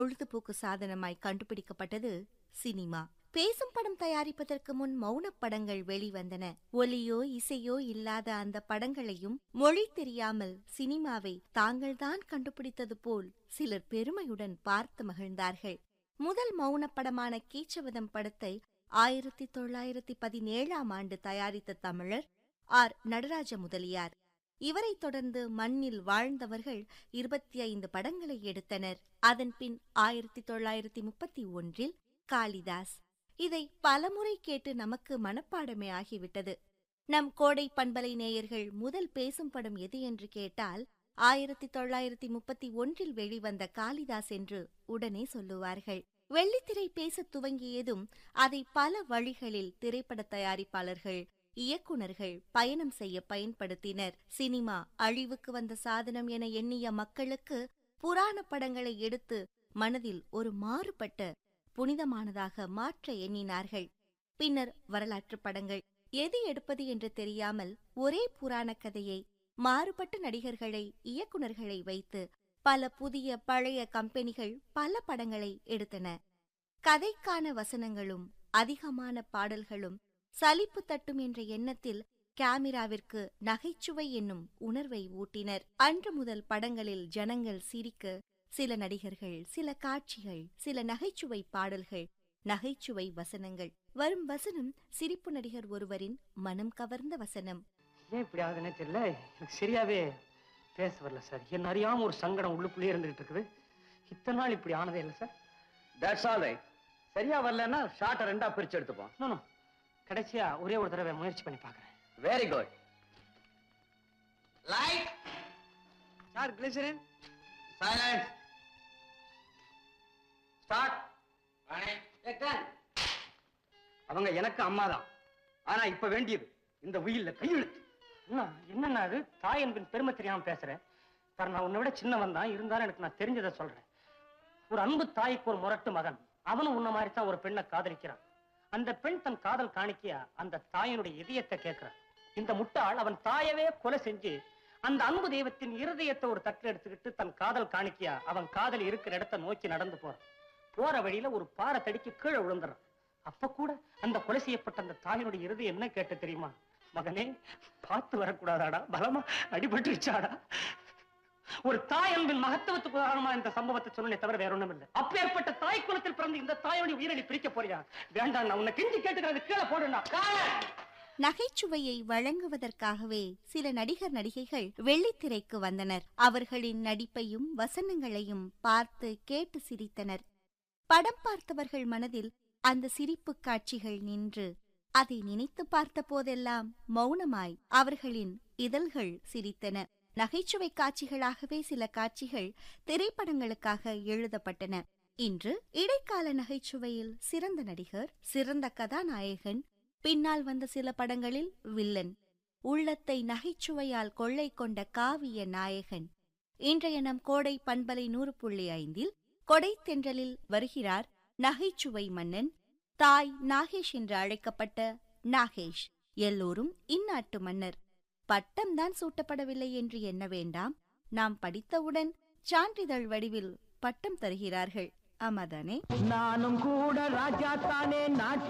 பொழுதுபோக்கு சாதனமாய் கண்டுபிடிக்கப்பட்டது சினிமா பேசும் படம் தயாரிப்பதற்கு முன் மௌனப் படங்கள் வெளிவந்தன ஒலியோ இசையோ இல்லாத அந்த படங்களையும் மொழி தெரியாமல் சினிமாவை தாங்கள்தான் கண்டுபிடித்தது போல் சிலர் பெருமையுடன் பார்த்து மகிழ்ந்தார்கள் முதல் மௌனப் படமான கீச்சவதம் படத்தை ஆயிரத்தி தொள்ளாயிரத்தி பதினேழாம் ஆண்டு தயாரித்த தமிழர் ஆர் நடராஜ முதலியார் இவரைத் தொடர்ந்து மண்ணில் வாழ்ந்தவர்கள் இருபத்தி ஐந்து படங்களை எடுத்தனர் அதன் பின் ஆயிரத்தி தொள்ளாயிரத்தி முப்பத்தி ஒன்றில் காளிதாஸ் இதை பலமுறை கேட்டு நமக்கு மனப்பாடமே ஆகிவிட்டது நம் கோடை பண்பலை நேயர்கள் முதல் பேசும் படம் எது என்று கேட்டால் ஆயிரத்தி தொள்ளாயிரத்தி முப்பத்தி ஒன்றில் வெளிவந்த காளிதாஸ் என்று உடனே சொல்லுவார்கள் வெள்ளித்திரை பேசத் துவங்கியதும் அதை பல வழிகளில் திரைப்பட தயாரிப்பாளர்கள் இயக்குனர்கள் பயணம் செய்ய பயன்படுத்தினர் சினிமா அழிவுக்கு வந்த சாதனம் என எண்ணிய மக்களுக்கு புராண படங்களை எடுத்து மனதில் ஒரு மாறுபட்ட புனிதமானதாக மாற்ற எண்ணினார்கள் பின்னர் வரலாற்று படங்கள் எது எடுப்பது என்று தெரியாமல் ஒரே புராண கதையை மாறுபட்ட நடிகர்களை இயக்குனர்களை வைத்து பல புதிய பழைய கம்பெனிகள் பல படங்களை எடுத்தன கதைக்கான வசனங்களும் அதிகமான பாடல்களும் சலிப்பு தட்டும் என்ற எண்ணத்தில் கேமிராவிற்கு நகைச்சுவை என்னும் உணர்வை ஊட்டினர் அன்று முதல் படங்களில் ஜனங்கள் சிரிக்க சில நடிகர்கள் சில காட்சிகள் சில நகைச்சுவை பாடல்கள் நகைச்சுவை வசனங்கள் வரும் வசனம் சிரிப்பு நடிகர் ஒருவரின் மனம் கவர்ந்த வசனம் ஏன் இப்படி ஆகுதுன்னே தெரியல எனக்கு சரியாவே பேச வரல சார் என்ன அறியாம ஒரு சங்கடம் உள்ளுக்குள்ளேயே இருந்துகிட்டு இருக்குது இத்தனை நாள் இப்படி ஆனதே இல்லை சார் தட்ஸ் ஆல் ரைட் சரியா வரலன்னா ஷார்ட்டை ரெண்டா பிரிச்சு எடுத்துப்போம் நோ கடைசியா ஒரே ஒரு தடவை முயற்சி பண்ணி பார்க்கறேன் very good light sir glycerine silence start அவங்க எனக்கு அம்மா தான் ஆனா இப்ப வேண்டியது இந்த உயில்ல கையெழுத்து என்ன என்னண்ணா அது தாய் என்பின் பெருமை தெரியாம பேசுறேன் சார் நான் உன்னை விட சின்னவன் தான் இருந்தாலும் எனக்கு நான் தெரிஞ்சதை சொல்றேன் ஒரு அன்பு தாய்க்கு ஒரு முரட்டு மகன் அவனும் உன்ன மாதிரி தான் ஒரு பெண்ணை காதலிக்கிறான் அந்த பெண் தன் காதல் காணிக்கையா அந்த தாயினுடைய இதயத்தை கேட்கிறான் இந்த முட்டாள் அவன் தாயவே கொலை செஞ்சு அந்த அன்பு தெய்வத்தின் இருதயத்தை ஒரு தட்டில் எடுத்துக்கிட்டு தன் காதல் காணிக்கையா அவன் காதல் இருக்கிற இடத்தை நோக்கி நடந்து போறான் போற வழியில ஒரு பாறை தடிக்கு கீழே விழுந்துறான் அப்ப கூட அந்த கொலை செய்யப்பட்ட அந்த தாயினுடைய இருதயம் என்ன கேட்ட தெரியுமா மகனே பார்த்து வரக்கூடாதாடா பலமா அடிபட்டுருச்சாடா ஒரு தாய் அன்பின் மகத்துவத்துக்கு உதாரணமா இந்த சம்பவத்தை சொன்னே தவிர வேற ஒண்ணும் இல்லை அப்பேற்பட்ட தாய் குலத்தில் பிறந்த இந்த தாயோட உயிரை பிரிக்க போறியா வேண்டாம் நான் உன்னை கிஞ்சி கேட்டுக்கிறது கீழே போடுனா நகைச்சுவையை வழங்குவதற்காகவே சில நடிகர் நடிகைகள் வெள்ளித்திரைக்கு வந்தனர் அவர்களின் நடிப்பையும் வசனங்களையும் பார்த்து கேட்டு சிரித்தனர் படம் பார்த்தவர்கள் மனதில் அந்த சிரிப்பு காட்சிகள் நின்று அதை நினைத்து பார்த்த போதெல்லாம் மௌனமாய் அவர்களின் இதழ்கள் சிரித்தன நகைச்சுவை காட்சிகளாகவே சில காட்சிகள் திரைப்படங்களுக்காக எழுதப்பட்டன இன்று இடைக்கால நகைச்சுவையில் சிறந்த நடிகர் சிறந்த கதாநாயகன் பின்னால் வந்த சில படங்களில் வில்லன் உள்ளத்தை நகைச்சுவையால் கொள்ளை கொண்ட காவிய நாயகன் இன்றைய நம் கோடை பண்பலை நூறு புள்ளி ஐந்தில் கொடை தென்றலில் வருகிறார் நகைச்சுவை மன்னன் தாய் நாகேஷ் என்று அழைக்கப்பட்ட நாகேஷ் எல்லோரும் இந்நாட்டு மன்னர் பட்டம்தான் சூட்டப்படவில்லை என்று எண்ண வேண்டாம் நாம் படித்தவுடன் சான்றிதழ் வடிவில் பட்டம் தருகிறார்கள் ஆமாதானே நானும் கூட ராஜா தானே நாட்டு